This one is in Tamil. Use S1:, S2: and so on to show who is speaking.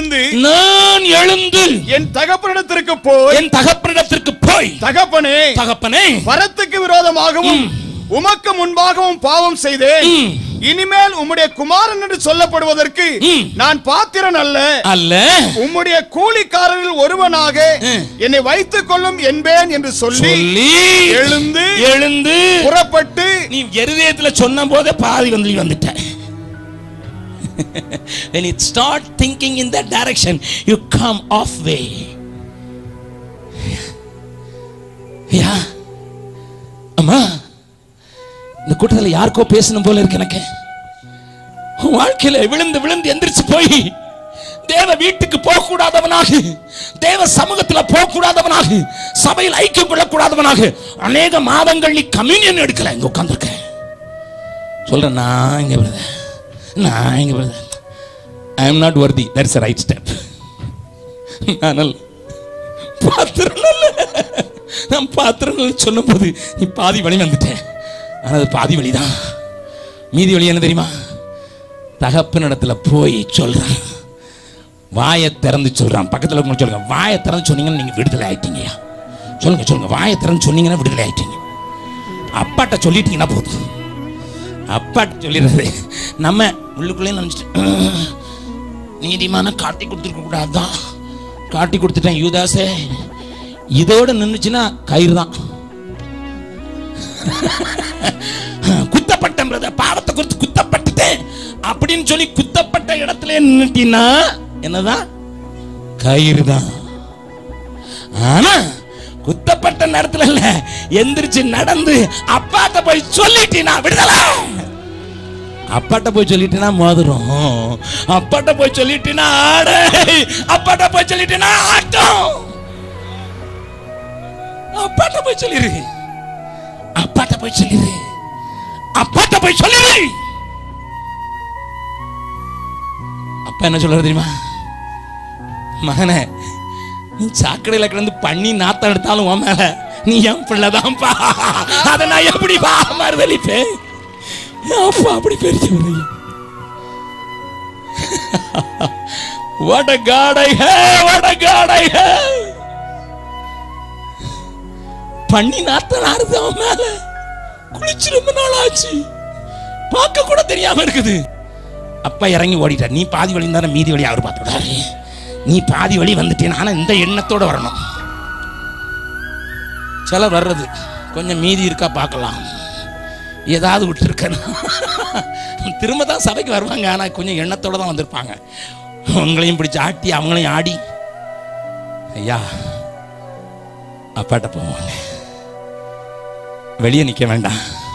S1: எழுந்து
S2: நான் எழுந்து
S1: என் தகப்பனிடத்திற்கு போய்
S2: என் தகப்பனிடத்திற்கு போய்
S1: தகப்பனே
S2: தகப்பனே
S1: பரத்துக்கு விரோதமாகவும் உமக்கு முன்பாகவும் பாவம் செய்தேன்
S2: ம்.
S1: இனிமேல் உம்முடைய குமாரன் என்று சொல்லப்படுவதற்கு
S2: ம்.
S1: நான் பாத்திரன் அல்ல
S2: அல்ல
S1: உம்முடைய கூலிக்காரரில் ஒருவனாக
S2: ம்.
S1: என்னை வைத்துக் கொள்ளும் என்பேன் என்று சொல்லி
S2: சொல்லி
S1: எழுந்து
S2: எழுந்து
S1: புறப்பட்டு
S2: நீ இருதயத்துல சொன்ன போதே பாதி வந்து வந்துட்ட when you start thinking in that direction you come off way yeah அம்மா இந்த கூட்டத்தில் யாருக்கோ பேசணும் போல இருக்கு எனக்கு உன் வாழ்க்கையில விழுந்து விழுந்து எந்திரிச்சு போய் தேவ வீட்டுக்கு போக கூடாதவனாக தேவ சமூகத்துல போக கூடாதவனாக சபையில் ஐக்கியம் கொள்ளக்கூடாதவனாக அநேக மாதங்கள் நீ கம்யூனியன் எடுக்கல இங்க உட்கார்ந்திருக்க சொல்றேன் நான் இங்க பிரதர் நான் இங்க brother I am not worthy that's right step நான் பாத்திரம் இல்ல. நான் பாத்திரம் சொல்லும் போது நீ பாதி வழி வந்துட்டேன் ஆனா அது பாதி வழிதான் மீதி வழி என்ன தெரியுமா தகப்பனிடத்துல போய் சொல்றான் வாயை திறந்து சொல்றான் பக்கத்துல இருக்கவங்க சொல்லுங்க வாயை திறந்து சொன்னீங்கன்னா நீங்க விடுதலை ஆயிட்டீங்கய்யா சொல்லுங்க சொல்லுங்க வாயை திறந்து சொன்னீங்கன்னா விடுதலை ஆயிட்டீங்க அப்பாட்ட சொல்லிட்டீங்கன்னா போதும் அப்பாட்ட சொல்லிடுறது நம்ம உள்ளுக்குள்ளே நினைச்சிட்டு நீதிமான காட்டி கொடுத்துருக்க கூடாதுதான் காட்டி கொடுத்துட்டேன் யூதாசே இதோட நின்றுச்சுன்னா கயிறு தான் குத்தப்பட்டேன் பிரதர் பாவத்தை குறித்து குத்தப்பட்டுட்டேன் அப்படின்னு சொல்லி குத்தப்பட்ட இடத்துல நின்னுட்டீன்னா என்னதான் கயிறு தான் ஆனா குத்தப்பட்ட நேரத்துல இல்ல எந்திரிச்சு நடந்து அப்பாட்ட போய் சொல்லிட்டீனா விடுதலை அப்பாட்ட போய் சொல்லிட்டீனா மோதிரம் அப்பாட்ட போய் சொல்லிட்டீனா ஆடை அப்பாட்ட போய் சொல்லிட்டீனா ஆட்டம் அப்பாட்ட போய் சொல்லிரு அப்பாட்ட போய் சொல்லிரு அப்பாட்ட போய் சொல்லிரு அப்பா என்ன சொல்றாரு தெரியுமா மகனே நீ சாக்கடையில கிடந்து பண்ணி நாத்தம் எடுத்தாலும் உன் மேல நீ என் பிள்ளைதான்ப்பா அதை நான் எப்படி பா மறுதளிப்பேன் அப்பா அப்படி பெரிய What a God I have! What a God I have! பண்ணி நாத்த நாருது அவன் மேல குளிச்சு ரொம்ப நாள் ஆச்சு பார்க்க கூட தெரியாம இருக்குது அப்பா இறங்கி ஓடிட்டார் நீ பாதி வழி தானே மீதி வழி அவர் பார்த்துட்டாரு நீ பாதி வழி வந்துட்டேன் ஆனா இந்த எண்ணத்தோட வரணும் சில வர்றது கொஞ்சம் மீதி இருக்கா பார்க்கலாம் ஏதாவது விட்டுருக்கணும் திரும்ப தான் சபைக்கு வருவாங்க ஆனா கொஞ்சம் எண்ணத்தோட தான் வந்திருப்பாங்க உங்களையும் பிடிச்சி ஆட்டி அவங்களையும் ஆடி ஐயா அப்பாட்ட போவாங்க வெளியே நிற்க வேண்டாம்